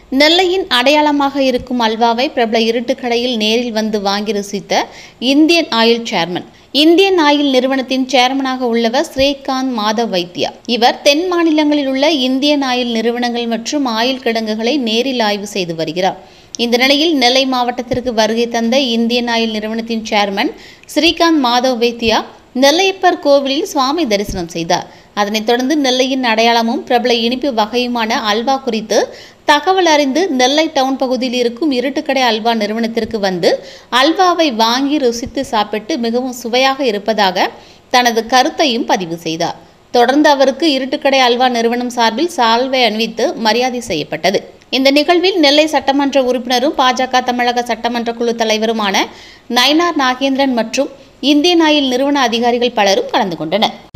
நெல்லையின் அடையாளமாக இருக்கும் அல்வாவை பிரபல இருட்டுக்கடையில் நேரில் வந்து வாங்கி ருசித்த Indian Oil chairman Indian Oil நிறுவனத்தின் சேர்மனாக உள்ளவர் ஸ்ரீகாந்த் மாதவ் வைத்யா இவர் தென் மாநிலங்களில் உள்ள இந்தியன் ஆயில் நிறுவனங்கள் மற்றும் ஆயில் கிடங்குகளை நேரில் ஆய்வு செய்து வருகிறார் இந்த நிலையில் நெல்லை மாவட்டத்திற்கு வருகை தந்த இந்தியன் ஆயில் நிறுவனத்தின் சேர்மன் ஸ்ரீகாந்த் மாதவ் வைத்யா நெல்லையப்பர் கோவிலில் சுவாமி தரிசனம் செய்தார் அதனைத் தொடர்ந்து நெல்லையின் அடையாளமும் பிரபல இனிப்பு வகையுமான அல்வா குறித்து தகவல் அறிந்து நெல்லை டவுன் பகுதியில் இருக்கும் இருட்டுக்கடை அல்வா நிறுவனத்திற்கு வந்து அல்வாவை வாங்கி ருசித்து சாப்பிட்டு மிகவும் சுவையாக இருப்பதாக தனது கருத்தையும் பதிவு செய்தார் தொடர்ந்து அவருக்கு இருட்டுக்கடை அல்வா நிறுவனம் சார்பில் சால்வை அணிவித்து மரியாதை செய்யப்பட்டது இந்த நிகழ்வில் நெல்லை சட்டமன்ற உறுப்பினரும் பாஜக தமிழக சட்டமன்ற குழு தலைவருமான நயினார் நாகேந்திரன் மற்றும் இந்தியன் ஆயில் நிறுவன அதிகாரிகள் பலரும் கலந்து கொண்டனர்